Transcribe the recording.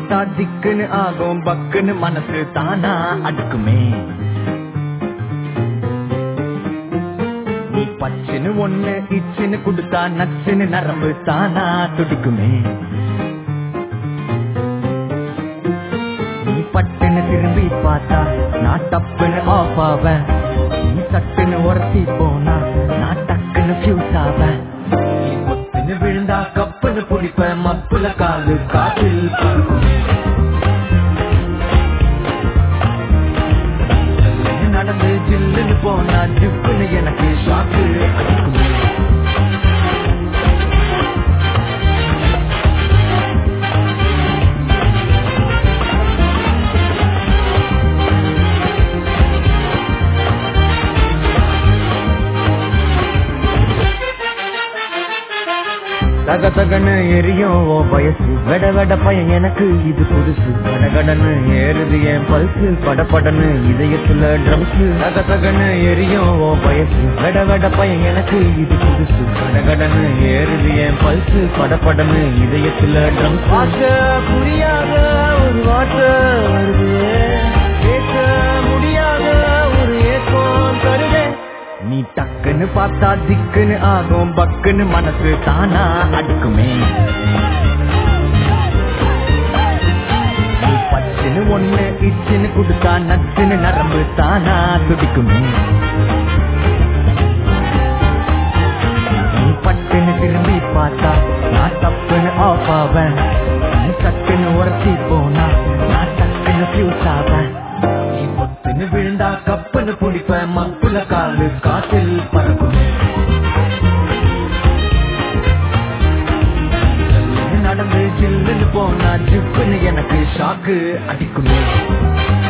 பார்த்தா திக்குன்னு ஆகும் பக்குன்னு மனசு தானா அடுக்குமே நீ பச்சுன்னு ஒண்ணு இச்சுன்னு கொடுத்தா நச்சுன்னு நரம்பு தானா துடிக்குமே நீ பட்டுன்னு திரும்பி பார்த்தா நான் தப்புன்னு ஆஃப் ஆவேன் நீ சட்டுன்னு உரசி போனா நான் டக்குன்னு ஃபியூஸ் ஆவேன் நீ கொத்துன்னு விழுந்தா கப்புன்னு குடிப்பேன் மப்புல காலு காற்றில் பறக்கும் ஜல்லுன்னு நடந்து ஜில்லுன்னு போனா ஜிப்புன்னு எனக்கு ஷாக்கு அடிக்குமே தக தகன்னு எரியும் ஓ வயசு வெட வெட பையன் எனக்கு இது புதுசு கடகடன்னு ஏறுது என் பல்சு படபடன்னு இதயத்துல ட்ரம்ஸ் தக தகன்னு எரியும் ஓ வயசு வெட வெட பையன் எனக்கு இது புதுசு கடகடன்னு ஏறுது என் பல்சு படபடன்னு இதயத்துல ட்ரம்ஸ் புரியாத ஒரு வார்த்தை வருது கேட்க முடியாத ஒரு ஏக்கம் தருவே நீ டக்குன்னு பார்த்தா திக்குன்னு ஆகும் பக்குன்னு மனசு தானா அடுக்குமே நீ பச்சுன்னு ஒண்ணு இச்சுன்னு கொடுத்தா நச்சுன்னு நரம்பு தானா துடிக்குமே நீ பட்டுன்னு திரும்பி பார்த்தா நான் தப்புன்னு ஆஃப் ஆவேன் நீ சட்டுன்னு உரசி போனா நான் டக்குன்னு ஃபியூஸ் ஆவேன் நீ பொத்துன்னு விழுந்தா கப்புன்னு குடிப்பேன் மப்புல காலு காற்றில் பறக்கும் ஜல்லுன்னு நடந்து ஜில்லுன்னு போனா ஜிப்புன்னு எனக்கு ஷாக்கு அடிக்குமே